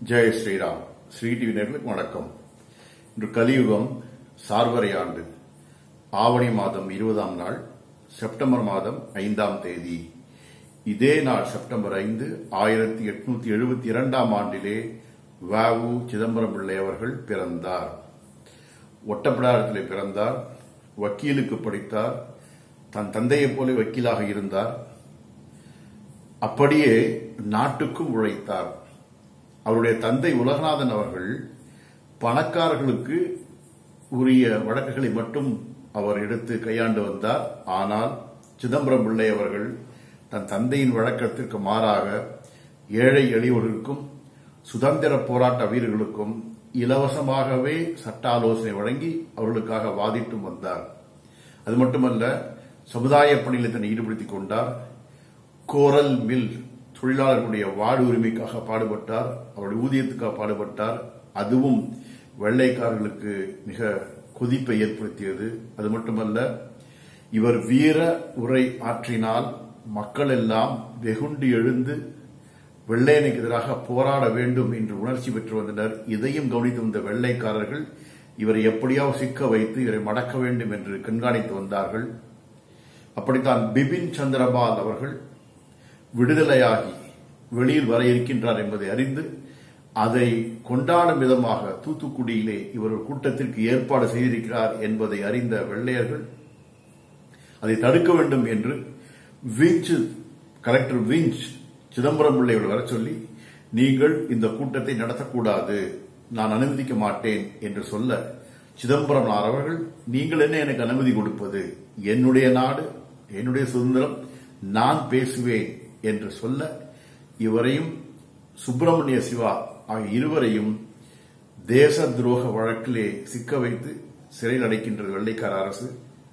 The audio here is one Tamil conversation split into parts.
ஜெய ஸ்ரீராம் ஸ்ரீ டிவி நேர்களுக்கு வணக்கம் இன்று கலியுகம் சார்வரை ஆண்டு ஆவணி மாதம் இருபதாம் நாள் செப்டம்பர் மாதம் ஐந்தாம் தேதி இதே நாள் செப்டம்பர் ஐந்து ஆயிரத்தி எட்நூத்தி எழுபத்தி இரண்டாம் ஆண்டிலே வாவு சிதம்பரம் பிள்ளை அவர்கள் பிறந்தார் ஒட்டப்பிடாரத்திலே பிறந்தார் வக்கீலுக்கு படித்தார் தன் தந்தையைப் போல வக்கீலாக இருந்தார் அப்படியே நாட்டுக்கும் உழைத்தார் அவருடைய தந்தை உலகநாதன் அவர்கள் பணக்காரர்களுக்கு உரிய வழக்குகளை மட்டும் அவர் எடுத்து கையாண்டு வந்தார் ஆனால் சிதம்பரம் பிள்ளை அவர்கள் தன் தந்தையின் வழக்கத்திற்கு மாறாக ஏழை எளியவர்களுக்கும் சுதந்திர போராட்ட வீரர்களுக்கும் இலவசமாகவே சட்ட ஆலோசனை வழங்கி அவர்களுக்காக வாதிட்டும் வந்தார் அது மட்டுமல்ல சமுதாய பணியில் தன்னை ஈடுபடுத்திக் கொண்டார் கோரல் மில் தொழிலாளர்களுடைய வாடு உரிமைக்காக பாடுபட்டார் அவருடைய ஊதியத்துக்காக பாடுபட்டார் அதுவும் வெள்ளைக்காரர்களுக்கு மிக கொதிப்பை ஏற்படுத்தியது அது மட்டுமல்ல இவர் வீர உரை ஆற்றினால் மக்கள் எல்லாம் வெகுண்டு எழுந்து வெள்ளையனுக்கு எதிராக போராட வேண்டும் என்று உணர்ச்சி பெற்று வந்தனர் இதையும் கவனித்து வந்த வெள்ளைக்காரர்கள் இவரை எப்படியாவது சிக்க வைத்து இவரை மடக்க வேண்டும் என்று கண்காணித்து வந்தார்கள் அப்படித்தான் பிபின் சந்திரபால் அவர்கள் விடுதலையாகி வெளியில் வர இருக்கின்றார் என்பதை அறிந்து அதை கொண்டாடும் விதமாக தூத்துக்குடியிலே இவர் ஒரு கூட்டத்திற்கு ஏற்பாடு செய்திருக்கிறார் என்பதை அறிந்த வெள்ளையர்கள் அதை தடுக்க வேண்டும் என்று விஞ்ச் கலெக்டர் விஞ்ச் சிதம்பரம் பிள்ளையோடு வர சொல்லி நீங்கள் இந்த கூட்டத்தை நடத்தக்கூடாது நான் அனுமதிக்க மாட்டேன் என்று சொல்ல சிதம்பரம் அவர்கள் நீங்கள் என்ன எனக்கு அனுமதி கொடுப்பது என்னுடைய நாடு என்னுடைய சுதந்திரம் நான் பேசுவேன் என்று சொல்ல இவரையும் சுப்பிரமணிய சிவா ஆகிய இருவரையும் தேச துரோக வழக்கிலே சிக்க வைத்து சிறையில் அடைக்கின்றது வெள்ளைக்கார அரசு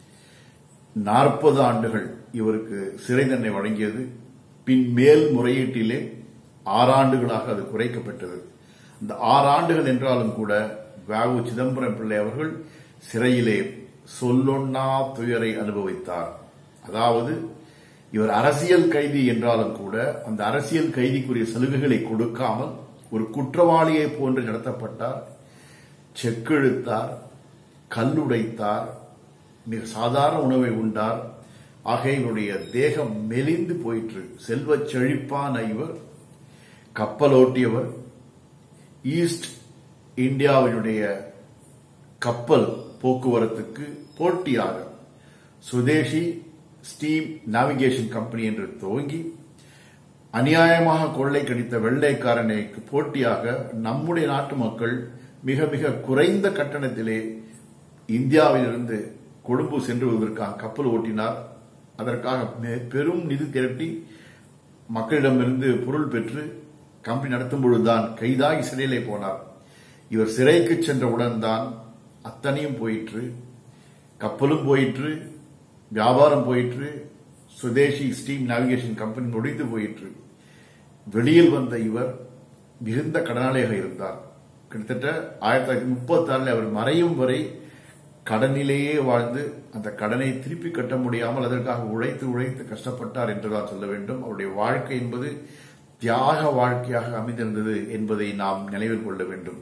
நாற்பது ஆண்டுகள் இவருக்கு சிறை தண்டனை வழங்கியது பின் மேல் முறையீட்டிலே ஆறாண்டுகளாக அது குறைக்கப்பட்டது இந்த ஆறு ஆண்டுகள் என்றாலும் கூட வாவு சிதம்பரம் பிள்ளை அவர்கள் சிறையிலே சொல்லொன்னா துயரை அனுபவித்தார் அதாவது இவர் அரசியல் கைதி என்றாலும் கூட அந்த அரசியல் கைதிக்குரிய சலுகைகளை கொடுக்காமல் ஒரு குற்றவாளியை போன்று நடத்தப்பட்டார் செக்கெழுத்தார் கல்லுடைத்தார் மிக சாதாரண உணவை உண்டார் ஆக இவருடைய தேகம் மெலிந்து போயிற்று செல்வச் செழிப்பான இவர் கப்பலோட்டியவர் ஈஸ்ட் இந்தியாவினுடைய கப்பல் போக்குவரத்துக்கு போட்டியாக சுதேசி ஸ்டீம் நேவிகேஷன் கம்பெனி என்று துவங்கி அநியாயமாக கொள்ளை கடித்த வெள்ளைக்காரனுக்கு போட்டியாக நம்முடைய நாட்டு மக்கள் மிக மிக குறைந்த கட்டணத்திலே இந்தியாவிலிருந்து கொழும்பு சென்று வருவதற்காக கப்பல் ஓட்டினார் அதற்காக பெரும் நிதி திரட்டி மக்களிடமிருந்து பொருள் பெற்று கம்பெனி நடத்தும் பொழுதுதான் கைதாகி சிறையிலே போனார் இவர் சிறைக்கு சென்றவுடன் தான் அத்தனையும் போயிற்று கப்பலும் போயிற்று வியாபாரம் போயிற்று சுதேசி ஸ்டீம் நேவிகேஷன் கம்பெனி முடிந்து போயிற்று வெளியில் வந்த இவர் மிகுந்த கடனாளியாக இருந்தார் கிட்டத்தட்ட ஆயிரத்தி தொள்ளாயிரத்தி முப்பத்தி ஆறில் அவர் மறையும் வரை கடனிலேயே வாழ்ந்து அந்த கடனை திருப்பி கட்ட முடியாமல் அதற்காக உழைத்து உழைத்து கஷ்டப்பட்டார் என்றுதான் சொல்ல வேண்டும் அவருடைய வாழ்க்கை என்பது தியாக வாழ்க்கையாக அமைந்திருந்தது என்பதை நாம் நினைவில் கொள்ள வேண்டும்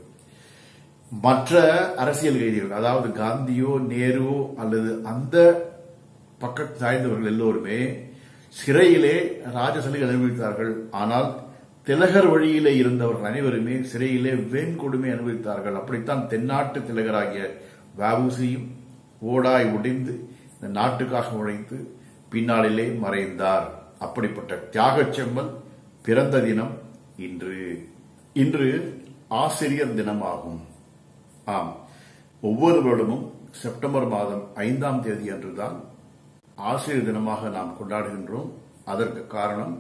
மற்ற அரசியல் கைதிகள் அதாவது காந்தியோ நேருவோ அல்லது அந்த பக்கத்து சாய்ந்தவர்கள் எல்லோருமே சிறையிலே ராஜசலுகை அனுபவித்தார்கள் ஆனால் திலகர் வழியிலே இருந்தவர்கள் அனைவருமே சிறையிலே வெண் கொடுமை அனுபவித்தார்கள் அப்படித்தான் தென்னாட்டு திலகராகிய வாவுசியும் ஓடாய் உடைந்து இந்த நாட்டுக்காக உழைத்து பின்னாளிலே மறைந்தார் அப்படிப்பட்ட தியாகச் செம்மல் பிறந்த தினம் இன்று இன்று ஆசிரியர் தினமாகும் ஆம் ஒவ்வொரு வருடமும் செப்டம்பர் மாதம் ஐந்தாம் தேதி அன்றுதான் ஆசிரியர் தினமாக நாம் கொண்டாடுகின்றோம் அதற்கு காரணம்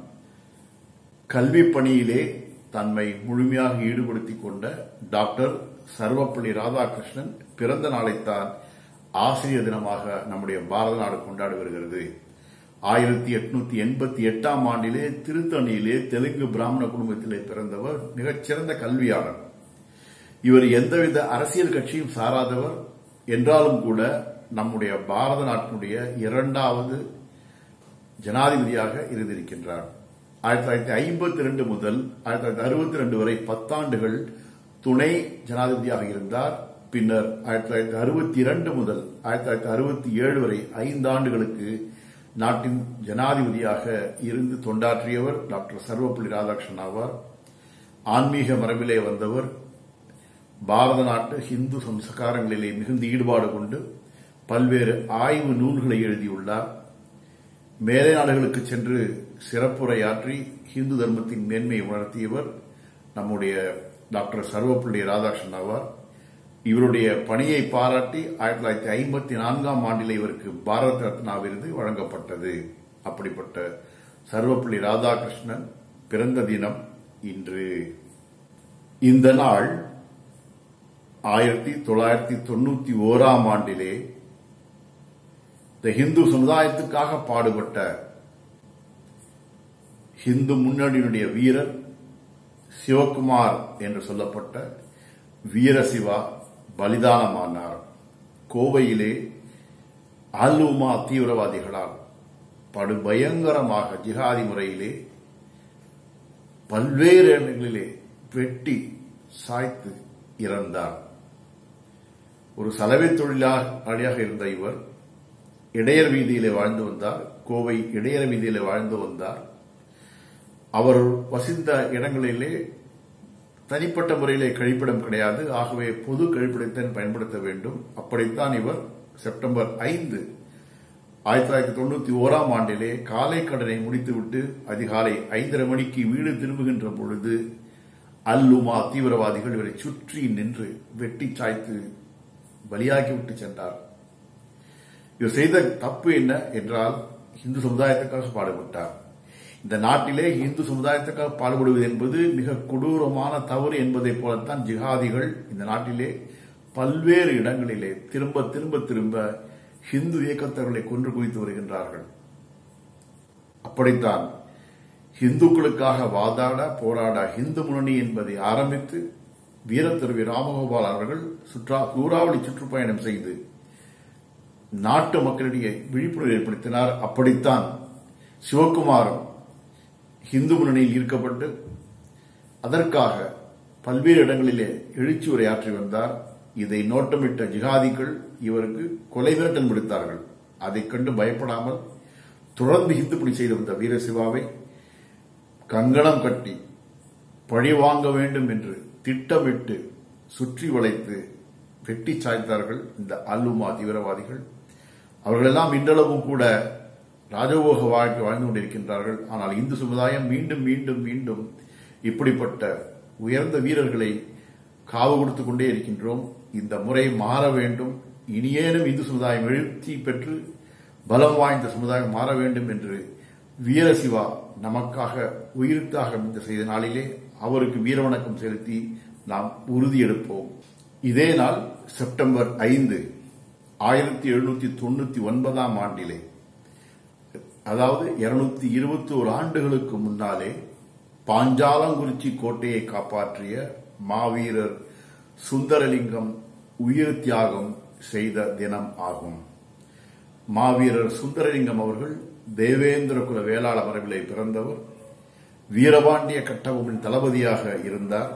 கல்வி பணியிலே தன்மை முழுமையாக ஈடுபடுத்திக் கொண்ட டாக்டர் சர்வப்பள்ளி ராதாகிருஷ்ணன் பிறந்த நாளைத்தான் ஆசிரியர் தினமாக நம்முடைய பாரத நாடு கொண்டாடி வருகிறது ஆயிரத்தி எட்நூத்தி எண்பத்தி எட்டாம் ஆண்டிலே திருத்தணியிலே தெலுங்கு பிராமண குடும்பத்திலே பிறந்தவர் மிகச்சிறந்த கல்வியாளர் இவர் எந்தவித அரசியல் கட்சியும் சாராதவர் என்றாலும் கூட நம்முடைய பாரத நாட்டினுடைய இரண்டாவது ஜனாதிபதியாக இருந்திருக்கின்றார் ஆயிரத்தி தொள்ளாயிரத்தி ஐம்பத்தி ரெண்டு முதல் ஆயிரத்தி தொள்ளாயிரத்தி அறுபத்தி ரெண்டு வரை பத்தாண்டுகள் துணை ஜனாதிபதியாக இருந்தார் பின்னர் ஆயிரத்தி தொள்ளாயிரத்தி அறுபத்தி இரண்டு முதல் ஆயிரத்தி தொள்ளாயிரத்தி அறுபத்தி ஏழு வரை ஐந்து ஆண்டுகளுக்கு நாட்டின் ஜனாதிபதியாக இருந்து தொண்டாற்றியவர் டாக்டர் சர்வப்பள்ளி ராதாகிருஷ்ணன் ஆவார் ஆன்மீக மரபிலே வந்தவர் பாரத நாட்டு ஹிந்து சம்ஸ்காரங்களிலே மிகுந்த ஈடுபாடு கொண்டு பல்வேறு ஆய்வு நூல்களை எழுதியுள்ளார் மேலை நாடுகளுக்கு சென்று சிறப்புரையாற்றி ஹிந்து தர்மத்தின் மேன்மையை உணர்த்தியவர் நம்முடைய டாக்டர் சர்வப்பள்ளி ராதாகிருஷ்ணன் ஆவார் இவருடைய பணியை பாராட்டி ஆயிரத்தி தொள்ளாயிரத்தி ஐம்பத்தி நான்காம் ஆண்டில் இவருக்கு பாரத ரத்னா விருது வழங்கப்பட்டது அப்படிப்பட்ட சர்வப்பள்ளி ராதாகிருஷ்ணன் பிறந்த தினம் இன்று இந்த நாள் ஆயிரத்தி தொள்ளாயிரத்தி தொண்ணூத்தி ஓராம் ஆண்டிலே இந்த ஹிந்து சமுதாயத்துக்காக பாடுபட்ட ஹிந்து முன்னணியினுடைய வீரர் சிவகுமார் என்று சொல்லப்பட்ட வீரசிவா பலிதானமானார் கோவையிலே அல்லுமா தீவிரவாதிகளால் படுபயங்கரமாக ஜிஹாதி முறையிலே பல்வேறு இடங்களிலே வெட்டி சாய்த்து இறந்தார் ஒரு சலவை தொழிலாளியாக இருந்த இவர் இடையர் வீதியிலே வாழ்ந்து வந்தார் கோவை இடையர் வீதியிலே வாழ்ந்து வந்தார் அவர் வசித்த இடங்களிலே தனிப்பட்ட முறையிலே கழிப்பிடம் கிடையாது ஆகவே பொது கழிப்பிடத்தை பயன்படுத்த வேண்டும் அப்படித்தான் இவர் செப்டம்பர் ஐந்து ஆயிரத்தி தொள்ளாயிரத்தி தொண்ணூத்தி ஓராம் ஆண்டிலே காலை கடனை முடித்துவிட்டு அதிகாலை ஐந்தரை மணிக்கு வீடு திரும்புகின்ற பொழுது அல்லுமா தீவிரவாதிகள் இவரை சுற்றி நின்று வெட்டி சாய்த்து பலியாகிவிட்டு சென்றார் இவர் செய்த தப்பு என்ன என்றால் இந்து சமுதாயத்துக்காக பாடுபட்டார் இந்த நாட்டிலே இந்து சமுதாயத்துக்காக பாடுபடுவது என்பது மிக கொடூரமான தவறு என்பதைப் போலத்தான் ஜிஹாதிகள் இந்த நாட்டிலே பல்வேறு இடங்களிலே திரும்ப திரும்ப திரும்ப ஹிந்து இயக்கத்தவர்களை கொன்று குவித்து வருகின்றார்கள் அப்படித்தான் இந்துக்களுக்காக வாதாட போராட இந்து முன்னணி என்பதை ஆரம்பித்து வீரத்திருவி ராமகோபால் அவர்கள் சுற்றா சூறாவளி சுற்றுப்பயணம் செய்து நாட்டு மக்களிடையே விழிப்புணர்வு ஏற்படுத்தினார் அப்படித்தான் சிவகுமாரும் இந்து முன்னணியில் ஈர்க்கப்பட்டு அதற்காக பல்வேறு இடங்களிலே எழுச்சி உரையாற்றி வந்தார் இதை நோட்டமிட்ட ஜிகாதிகள் இவருக்கு கொலை மிரட்டல் விடுத்தார்கள் அதைக் கண்டு பயப்படாமல் தொடர்ந்து இந்துப்படி செய்து வந்த வீரசிவாவை கங்கணம் கட்டி பழி வாங்க வேண்டும் என்று திட்டமிட்டு சுற்றி வளைத்து வெட்டி சாய்த்தார்கள் இந்த அல்லுமா தீவிரவாதிகள் அவர்களெல்லாம் இன்றளவும் கூட ராஜபோக வாழ்க்கை வாழ்ந்து கொண்டிருக்கின்றார்கள் ஆனால் இந்து சமுதாயம் மீண்டும் மீண்டும் மீண்டும் இப்படிப்பட்ட உயர்ந்த வீரர்களை காவு கொடுத்துக் கொண்டே இருக்கின்றோம் இந்த முறை மாற வேண்டும் இனியேனும் இந்து சமுதாயம் எழுச்சி பெற்று பலம் வாய்ந்த சமுதாயம் மாற வேண்டும் என்று வீரசிவா நமக்காக உயிர்த்தாக இந்த செய்த நாளிலே அவருக்கு வீரவணக்கம் செலுத்தி நாம் உறுதியெடுப்போம் இதே நாள் செப்டம்பர் ஐந்து ஆயிரத்தி எழுநூத்தி தொண்ணூத்தி ஒன்பதாம் ஆண்டிலே அதாவது இருநூத்தி இருபத்தி ஒரு ஆண்டுகளுக்கு முன்னாலே பாஞ்சாலங்குறிச்சி கோட்டையை காப்பாற்றிய மாவீரர் சுந்தரலிங்கம் உயிர் தியாகம் செய்த தினம் ஆகும் மாவீரர் சுந்தரலிங்கம் அவர்கள் தேவேந்திர குல வேளாள மரபிலே பிறந்தவர் வீரபாண்டிய கட்டபொம்மன் தளபதியாக இருந்தார்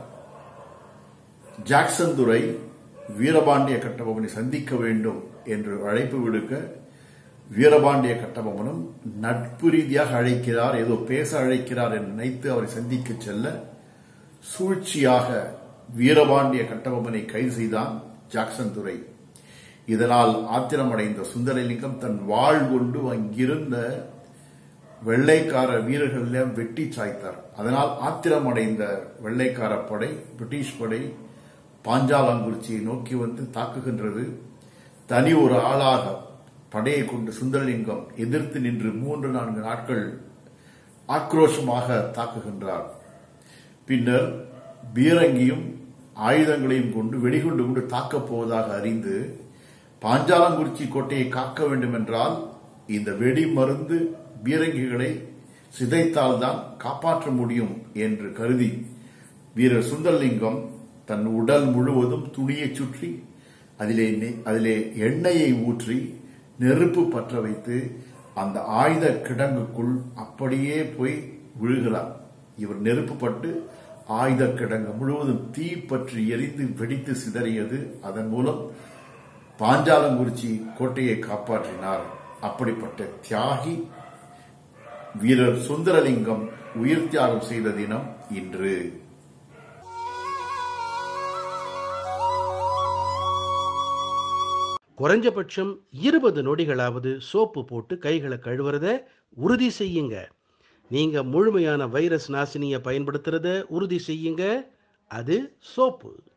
ஜாக்சன் துரை வீரபாண்டிய கட்டபொம்மனை சந்திக்க வேண்டும் என்று அழைப்பு விடுக்க வீரபாண்டிய கட்டபொம்மனும் நட்பு ரீதியாக அழைக்கிறார் ஏதோ பேச அழைக்கிறார் என்று நினைத்து அவரை சந்திக்க செல்ல சூழ்ச்சியாக வீரபாண்டிய கட்டபொம்மனை கைது செய்தான் ஜாக்சன் துரை இதனால் ஆத்திரமடைந்த சுந்தரலிங்கம் தன் வாழ் கொண்டு அங்கிருந்த வெள்ளைக்கார வீரர்கள் எல்லாம் வெட்டி சாய்த்தார் அதனால் ஆத்திரமடைந்த வெள்ளைக்கார படை பிரிட்டிஷ் படை பாஞ்சாலங்குறிச்சியை நோக்கி வந்து தாக்குகின்றது தனி ஒரு ஆளாக படையை கொண்டு சுந்தரலிங்கம் எதிர்த்து நின்று மூன்று நான்கு நாட்கள் ஆக்ரோஷமாக தாக்குகின்றார் பின்னர் பீரங்கியும் ஆயுதங்களையும் கொண்டு வெடிகுண்டு கொண்டு தாக்கப் போவதாக அறிந்து பாஞ்சாலங்குறிச்சி கோட்டையை காக்க வேண்டும் என்றால் இந்த வெடி மருந்து பீரங்கிகளை சிதைத்தால்தான் காப்பாற்ற முடியும் என்று கருதி வீரர் சுந்தரலிங்கம் தன் உடல் முழுவதும் துணியை சுற்றி அதிலே நெ- அதிலே எண்ணெயை ஊற்றி நெருப்பு பற்ற வைத்து அந்த ஆயுத கிடங்குக்குள் அப்படியே போய் விழுகிறார் இவர் நெருப்புப்பட்டு ஆயுத கிடங்கு முழுவதும் தீ பற்றி எரிந்து வெடித்து சிதறியது அதன் மூலம் பாஞ்சாலங்குறிச்சி கோட்டையை காப்பாற்றினார் அப்படிப்பட்ட தியாகி வீரர் சுந்தரலிங்கம் உயிர் தியாகம் செய்த தினம் இன்று குறைஞ்சபட்சம் இருபது நொடிகளாவது சோப்பு போட்டு கைகளை கழுவுறத உறுதி செய்யுங்க நீங்க முழுமையான வைரஸ் நாசினியை பயன்படுத்துறத உறுதி செய்யுங்க அது சோப்பு